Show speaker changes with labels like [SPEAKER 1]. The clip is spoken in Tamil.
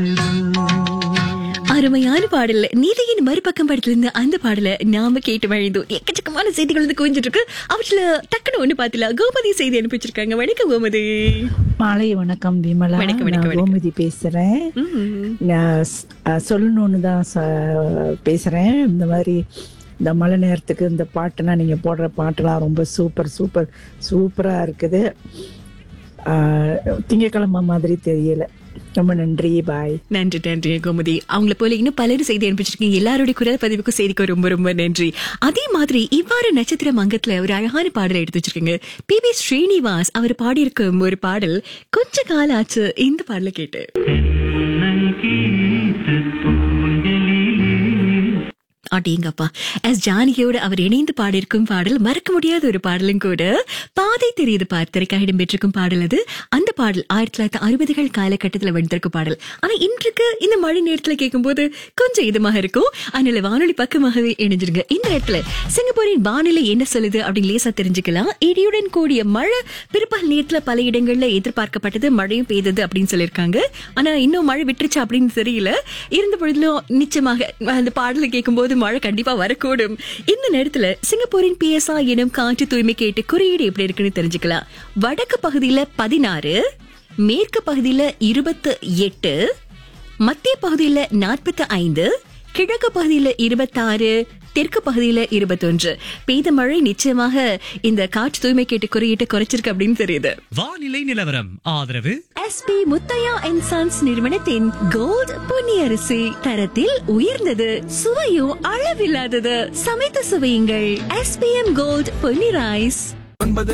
[SPEAKER 1] அருமையான பாடல் நீதியின் மறுபக்கம் படத்துல இருந்து அந்த பாடல நாம கேட்டு வழிந்தோம் எக்கச்சக்கமான செய்திகள் வந்து குவிஞ்சிட்டு இருக்கு அவற்றுல டக்குன்னு ஒண்ணு பாத்துல கோமதி செய்தி அனுப்பிச்சிருக்காங்க வணக்கம் கோமதி
[SPEAKER 2] மாலை வணக்கம் விமலா
[SPEAKER 1] வணக்கம், வணக்கம்,
[SPEAKER 2] நான்
[SPEAKER 1] வணக்கம்.
[SPEAKER 2] கோமதி பேசுறேன்
[SPEAKER 1] ம்.
[SPEAKER 2] நான் ஸ்- அஹ் சொல்லணும்னு தான் ச- பேசுறேன் இந்த மாதிரி இந்த மழை நேரத்துக்கு இந்த பாட்டுலாம் நீங்க போடுற பாட்டுலாம் ரொம்ப சூப்பர் சூப்பர் சூப்பரா இருக்குது அஹ், திங்கட்கிழமை மாதிரி தெரியல ரொம்ப நன்றி பாய்
[SPEAKER 1] நன்றி நன்றி கோமதி அவங்கள போல இன்னும் பலரும் செய்தி அனுப்பிச்சிருக்கீங்க எல்லாருடைய குரல் பதிவுக்கும் செய்திக்கு ரொம்ப ரொம்ப நன்றி அதே மாதிரி இவ்வாறு நட்சத்திர மங்கத்துல ஒரு அழகான பாடலை எடுத்து வச்சிருக்கீங்க பி பி ஸ்ரீனிவாஸ் அவர் பாடியிருக்கும் ஒரு பாடல் கொஞ்ச காலம் ஆச்சு இந்த பாடலை கேட்டு அடேங்கப்பா எஸ் ஜானகியோடு அவர் இணைந்து பாடியிருக்கும் பாடல் மறக்க முடியாத ஒரு பாடலும் கூட பாதை தெரியுது பார்த்திருக்காக இடம்பெற்றிருக்கும் பாடல் அது அந்த பாடல் ஆயிரத்தி தொள்ளாயிரத்தி அறுபதுகள் காலகட்டத்தில் வந்திருக்கும் பாடல் ஆனா இன்றைக்கு இந்த மழை நேரத்துல கேட்கும்போது கொஞ்சம் இதமாக இருக்கும் அதனால வானொலி பக்கமாகவே இணைஞ்சிருங்க இந்த இடத்துல சிங்கப்பூரின் வானிலை என்ன சொல்லுது அப்படின்னு லேசா தெரிஞ்சுக்கலாம் இடியுடன் கூடிய மழை பிற்பகல் நேரத்துல பல இடங்கள்ல எதிர்பார்க்கப்பட்டது மழையும் பெய்தது அப்படின்னு சொல்லியிருக்காங்க ஆனா இன்னும் மழை விட்டுருச்சு அப்படின்னு தெரியல இருந்த பொழுதிலும் நிச்சயமாக அந்த பாடலை கேட்கும்போது மழை கண்டிப்பா வரக்கூடும் இந்த நேரத்துல சிங்கப்பூரின் பிஎஸ்ஆ எனும் காற்று தூய்மை கேட்டு குறியீடு எப்படி இருக்குன்னு தெரிஞ்சுக்கலாம் வடக்கு பகுதியில பதினாறு மேற்கு பகுதியில இருபத்து எட்டு மத்திய பகுதியில நாற்பத்தி ஐந்து கிழக்கு பகுதியில இருபத்தாறு தெற்கு பகுதியில இருபத்தொன்று பெய்த மழை நிச்சயமாக இந்த காற்று தூய்மை கேட்டு குறியீட்டு குறைச்சிருக்கு அப்படின்னு தெரியுது
[SPEAKER 3] வானிலை நிலவரம் ஆதரவு
[SPEAKER 1] எஸ்பி முத்தையா அண்ட் சன்ஸ் நிறுவனத்தின் கோல்ட் பொன்னி அரிசி தரத்தில் உயர்ந்தது சுவையும் அளவில்லாதது சமைத்து சுவையுங்கள் எஸ்பிஎம் கோல்ட் பொன்னி ரைஸ்